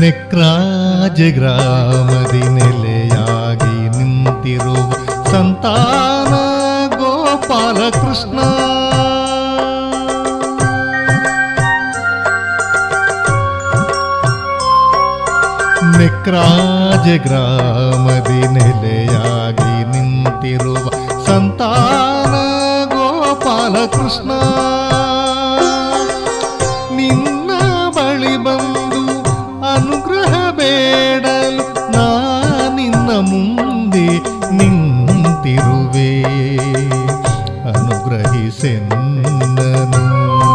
ನೆಕ್ರಾಜ ಗ್ರಾಮದಿ ನೆಲೆಯಾಗಿ ನಿಂತಿರುವ ಸಂತಾನ ಗೋಪಾಲ ಕೃಷ್ಣ ನೆಕ್ರಾಜ ಗ್ರಾಮದಿ ನೆಲೆಯಾಗಿ ನಿಂತಿರುವ ಸಂತಾನ ಗೋಪಾಲ ಕೃಷ್ಣ ನಿನ್ನ ಬಳಿ ಬಂದು ಅನುಗ್ರಹ ಬೇಡಲು ನಾ ನಿನ್ನ ಮುಂದೆ ನಿಂತಿರುವೆ ಅನುಗ್ರಹಿಸೆನ್ನನು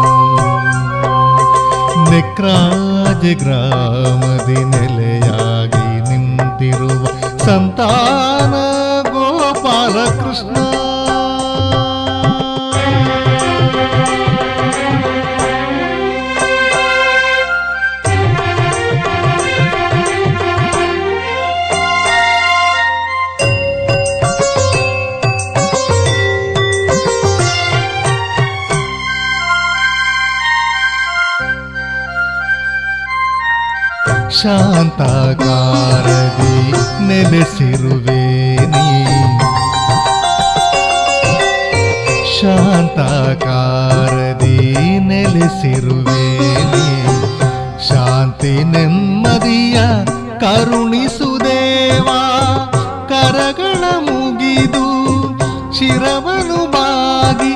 ನೆಕ್ರಾಜ ಗ್ರಾಮದಿ ನೆಲೆಯಾಗಿ ನಿಂತಿರುವ ಸಂತಾನ ಗೋಪಾಲ ಕೃಷ್ಣ ಶಾಂತಾಕಾರದಿ ನೆಲೆಸಿರುವೆ ನೀ ಶಾಂತಾಕಾರದಿ ನೆಲೆಸಿರುವೆ ನೀ ಶಾಂತಿ ನೆಮ್ಮದಿಯ ಕರುಣಿಸುದೇವಾ ಕರಗಳ ಮುಗಿದು ಶಿರವನು ಬಾಗಿ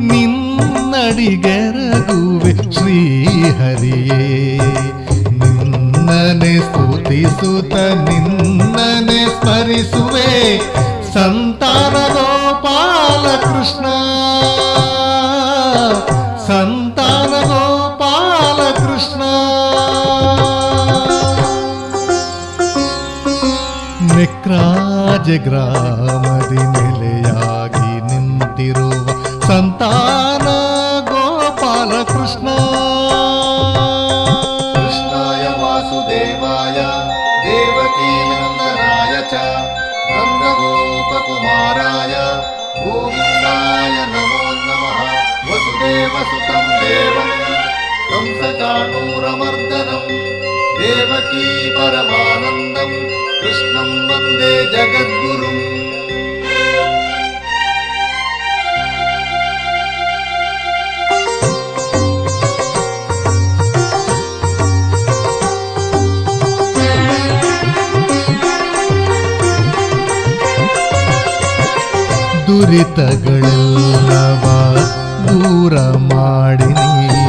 ನಿನ್ನಡಿಗೆರಗುವೆ ಶ್ರೀಹರಿಯೇ ನಿನ್ನನೆ ಸ್ತುತಿಸುತ್ತ ನಿನ್ನನೆ ಸ್ಮರಿಸುವೆ ಸಂತಾನ ಗೋಪಾಲ ಕೃಷ್ಣ ಸಂತಾನ ಗೋಪಾಲ ಕೃಷ್ಣ ನೆಕ್ರಾಜ ಗ್ರಾಮದಿ ನೆಲೆಯಾಗಿ ನಿಂತಿರುವ ಸಂತಾನ ಗೋಪಾಲ ಕೃಷ್ಣ कृष्णाय वासुदेवाय देवकीनन्दनाय च नन्दगोपकुमाराय गोविन्दाय नमो नमः वसुदेवसुतं देवं कंसचाणूरमर्दनं देवकी परमानन्दं कृष्णं वन्दे जगद्गुरुम् ದುರಿತಗಳೆಲ್ಲವ ದೂರ ಮಾಡಿನಿ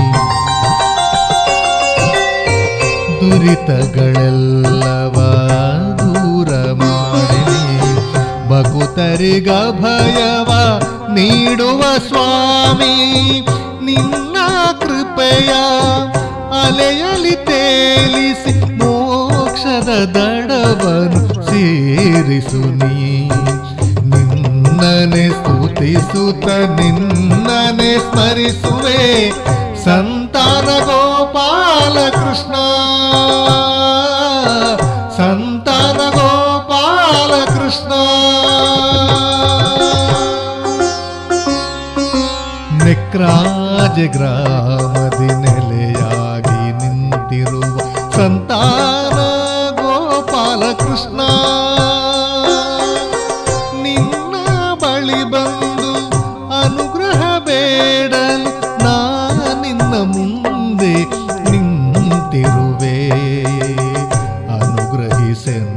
ದುರಿತಗಳೆಲ್ಲವ ದೂರ ಮಾಡಿನಿ ಭಕುತರಿಗ ಭಯವ ನೀಡುವ ಸ್ವಾಮಿ ನಿನ್ನ ಕೃಪೆಯ ಅಲೆಯಲಿ ತೇಲಿಸಿ ಮೋಕ್ಷದ ದಡವನು ಸೇರಿಸು ನೀ ನಿನ್ನನೆ ಸ್ತುತಿಸುತ್ತ ನಿನ್ನನೆ ಸ್ಮರಿಸುವೆ ಸಂತಾನ ಗೋಪಾಲ ಕೃಷ್ಣ ಸಂತಾನ ಗೋಪಾಲ ಕೃಷ್ಣ ನೆಕ್ರಾಜ ಗ್ರಾಮದಿ ನೆಲೆಯಾಗಿ ನಿಂತಿರುವ ಸಂತಾನ ಗೋಪಾಲ ಕೃಷ್ಣ ನಿನ್ನ ಬಳಿ ಬಂದು ಅನುಗ್ರಹ ಬೇಡಲು ನಾ ನಿನ್ನ ಮುಂದೆ ನಿಂತಿರುವೆ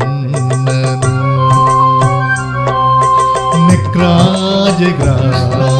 ಅನುಗ್ರಹಿಸೆನ್ನನು ನಿಕ್ರಾಜ ಗ್ರಾಮ